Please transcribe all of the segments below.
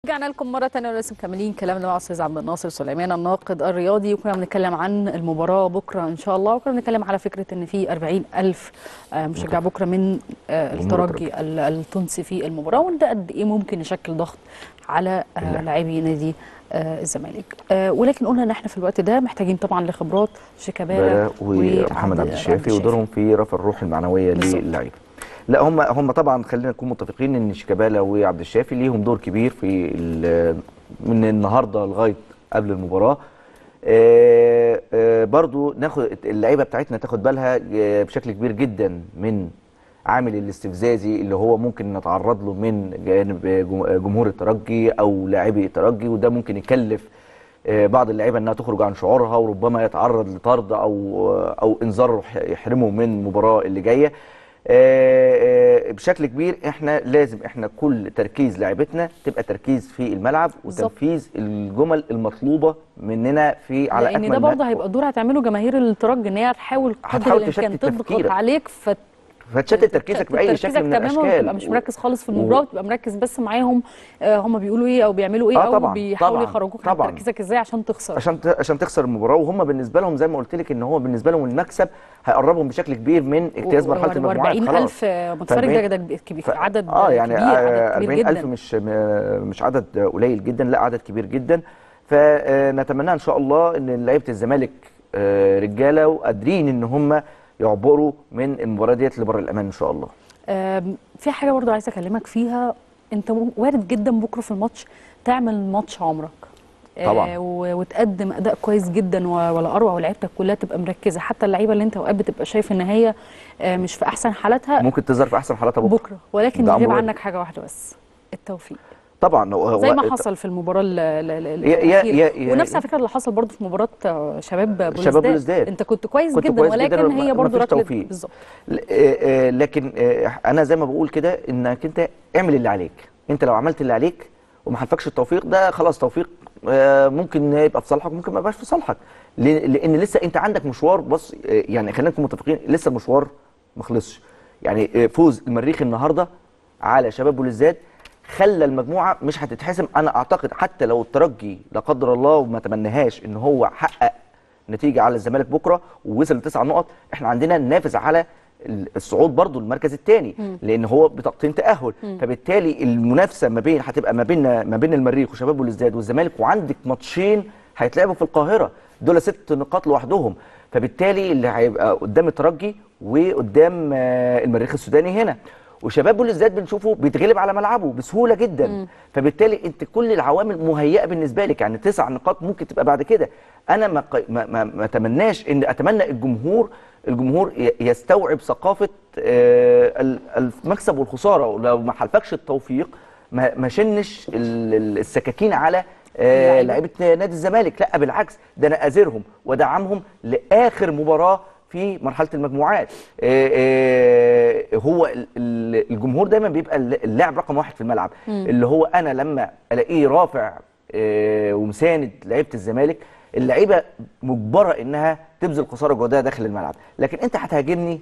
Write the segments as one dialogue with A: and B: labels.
A: رجعنا لكم مرة تانية ولسه مكملين كلامنا مع أستاذ عبد الناصر سليمان الناقد الرياضي وكنا بنتكلم عن المباراة بكرة إن شاء الله وكنا بنتكلم على فكرة إن في 40 ألف آه، مشجع بكرة من آه، الترجي ال- التونسي في المباراة وإن ده قد إيه ممكن يشكل ضغط على آه،
B: بالله.
A: لاعبي نادي آه، الزمالك آه، ولكن قلنا إن إحنا في الوقت ده محتاجين طبعا لخبرات شيكابالا
B: بلا ومحمد عبد الشافي ودورهم في رفع الروح المعنويه
A: بالظبط.
B: للعيبه لا هم هم طبعا خلينا نكون متفقين ان شيكابالا وعبد الشافي ليهم دور كبير في ال- من النهارده لغايه قبل المباراه آه، آه، برضو ناخد اللعيبه بتاعتنا تاخد بالها آه، بشكل كبير جدا من عامل الاستفزازي اللي هو ممكن نتعرض له من جانب جم- جمهور الترجي او لاعبي الترجي وده ممكن يكلف آه، بعض اللعيبه انها تخرج عن شعورها وربما يتعرض لطرد او او انذار يحرمه من المباراه اللي جايه آه، آه، بشكل كبير احنا لازم احنا كل تركيز لاعبتنا تبقى تركيز في الملعب
A: بالظبط.
B: وتنفيذ الجمل المطلوبه مننا في على
A: لان
B: اكمل
A: ده
B: ما-
A: برضه هيبقى دور هتعمله جماهير الترجي ان هي تحاول قدر
B: هتحاول
A: الامكان
B: تشتت
A: تضغط
B: تفكيرك.
A: عليك فت
B: فتشتت تركيزك باي
A: تركيزك
B: شكل من
A: تماما
B: الاشكال
A: وتبقى مش مركز خالص في المباراه وتبقى مركز بس معاهم آه هم بيقولوا ايه او بيعملوا ايه
B: آه
A: او
B: طبعاً،
A: بيحاولوا
B: طبعاً،
A: يخرجوك عن
B: طبعاً.
A: تركيزك ازاي عشان تخسر
B: عشان ت- عشان تخسر المباراه وهم بالنسبه لهم زي ما قلت لك ان هو بالنسبه لهم المكسب هيقربهم بشكل كبير من اجتياز مرحله المجموعات
A: 40
B: خلاص
A: ألف متفرج ده, ده كبير
B: ف-
A: عدد
B: اه يعني
A: كبير عدد كبير
B: 40 ألف
A: جدا
B: مش م- مش عدد قليل جدا لا عدد كبير جدا فنتمنى ان شاء الله ان لعيبه الزمالك آه، رجاله وقادرين ان هم يعبروا من المباراه ديت لبر الامان ان شاء الله
A: آم، في حاجه برضه عايزه اكلمك فيها انت م- وارد جدا بكره في الماتش تعمل ماتش عمرك آه،
B: طبعاً.
A: و- وتقدم اداء كويس جدا و- ولا اروع ولعيبتك كلها تبقى مركزه حتى اللعيبه اللي انت اوقات بتبقى شايف ان هي آه، مش في احسن حالاتها
B: ممكن تظهر في احسن حالاتها بكره
A: بكره ولكن
B: ده
A: يغيب
B: أمر
A: عنك حاجه واحده بس التوفيق
B: طبعا هو
A: زي ما
B: هو-
A: حصل في المباراه ال- ال- ال-
B: يا- يا-
A: الأخيرة.
B: يا- يا-
A: ونفس على فكره اللي حصل برضه في مباراه آه، شباب بوليسداد
B: شباب بوليسداد.
A: انت كنت كويس
B: كنت
A: جدا
B: كويس
A: ولكن
B: جداً،
A: هي
B: ما-
A: برضه
B: مفيش
A: ركله
B: توفيق.
A: بالظبط
B: ل- آه، آه، لكن آه، انا زي ما بقول كده انك انت اعمل اللي عليك انت لو عملت اللي عليك وما حالفكش التوفيق ده خلاص توفيق آه، ممكن يبقى في صالحك ممكن ما يبقاش في صالحك ل- لان لسه انت عندك مشوار بص آه، يعني خلينا نكون متفقين لسه المشوار ما خلصش يعني آه، فوز المريخ النهارده على شباب بوليزداد خلى المجموعه مش هتتحسم انا اعتقد حتى لو الترجي لا قدر الله وما تمناهاش ان هو حقق نتيجه على الزمالك بكره ووصل لتسع نقط احنا عندنا ننافس على الصعود برضو المركز الثاني لان هو بطاقتين تاهل فبالتالي المنافسه ما بين هتبقى ما بين ما بين المريخ وشباب بوليزداد والزمالك وعندك ماتشين هيتلعبوا في القاهره دول ست نقاط لوحدهم فبالتالي اللي هيبقى قدام الترجي وقدام آه، المريخ السوداني هنا وشباب بوليزداد بنشوفه بيتغلب على ملعبه بسهوله جدا فبالتالي انت كل العوامل مهيئه بالنسبه لك يعني تسع نقاط ممكن تبقى بعد كده انا ما ق- ما, ما, ما اتمناش ان اتمنى الجمهور الجمهور ي- يستوعب ثقافه آه، ال- المكسب والخساره ولو ما حالفكش التوفيق ما ما شنش ال- ال- السكاكين على آه،
A: اللعيبة.
B: لعيبه نادي الزمالك لا بالعكس ده انا اذرهم ودعمهم لاخر مباراه في مرحله المجموعات آه، آه، هو ال- ال- الجمهور دايما بيبقى الل- اللاعب رقم واحد في الملعب اللي هو انا لما الاقيه رافع آه، ومساند لعيبه الزمالك اللعيبه مجبره انها تبذل قصارى جهدها داخل الملعب لكن انت هتهاجمني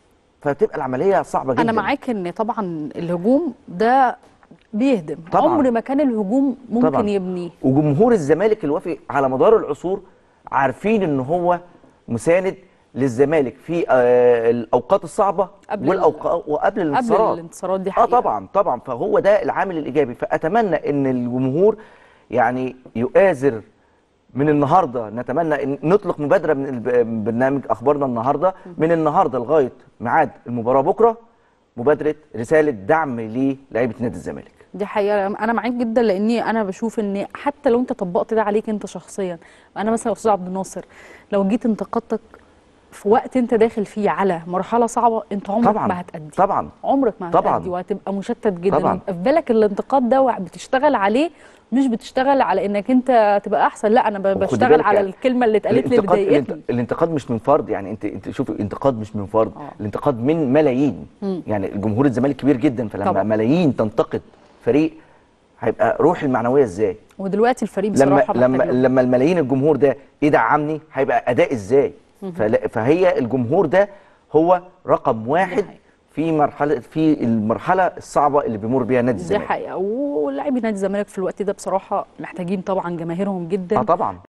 B: فبتبقى العمليه صعبه جدا
A: انا معاك ان طبعا الهجوم ده بيهدم
B: طبعاً.
A: عمر ما كان الهجوم ممكن
B: طبعاً.
A: يبنيه
B: وجمهور الزمالك الوفي على مدار العصور عارفين ان هو مساند للزمالك في آه، الاوقات الصعبه
A: قبل
B: والاوقات وقبل الانتصارات
A: قبل الانتصارات دي
B: اه
A: حقيقة.
B: طبعا طبعا فهو ده العامل الايجابي فاتمنى ان الجمهور يعني يؤازر من النهارده نتمنى ان نطلق مبادره من الب- برنامج اخبارنا النهارده من النهارده لغايه ميعاد المباراه بكره مبادره رساله دعم للاعيبه نادي الزمالك
A: دي حقيقة أنا معاك جدا لأني أنا بشوف إن حتى لو أنت طبقت ده عليك أنت شخصيا أنا مثلا أستاذ عبد الناصر لو جيت انتقدتك في وقت أنت داخل فيه على مرحلة صعبة أنت عمرك
B: طبعا
A: ما هتأدي
B: طبعا
A: عمرك ما
B: طبعاً.
A: هتأدي وهتبقى مشتت جدا
B: طبعاً.
A: ويبقى في بالك الانتقاد ده بتشتغل عليه مش بتشتغل على انك انت تبقى احسن لا انا ب-
B: وخدي
A: بشتغل
B: بالك
A: على
B: يعني
A: الكلمه اللي اتقالت لي اللي
B: الانتقاد
A: ضايقتني
B: الانت- الانتقاد مش من فرد يعني انت انت شوفي الانتقاد مش من فرد
A: آه.
B: الانتقاد من ملايين يعني الجمهور الزمالك كبير جدا فلما
A: طبعاً.
B: ملايين تنتقد فريق هيبقى روح المعنويه ازاي
A: ودلوقتي الفريق
B: لما
A: بصراحه
B: لما
A: محتاج له.
B: لما الملايين الجمهور ده يدعمني هيبقى اداء ازاي فلا- فهي الجمهور ده هو رقم واحد
A: حقيقة.
B: في مرحله في المرحله الصعبه اللي بيمر بيها نادي
A: دي
B: الزمالك
A: حقيقه ولاعبي نادي الزمالك في الوقت ده بصراحه محتاجين طبعا جماهيرهم جدا
B: اه طبعا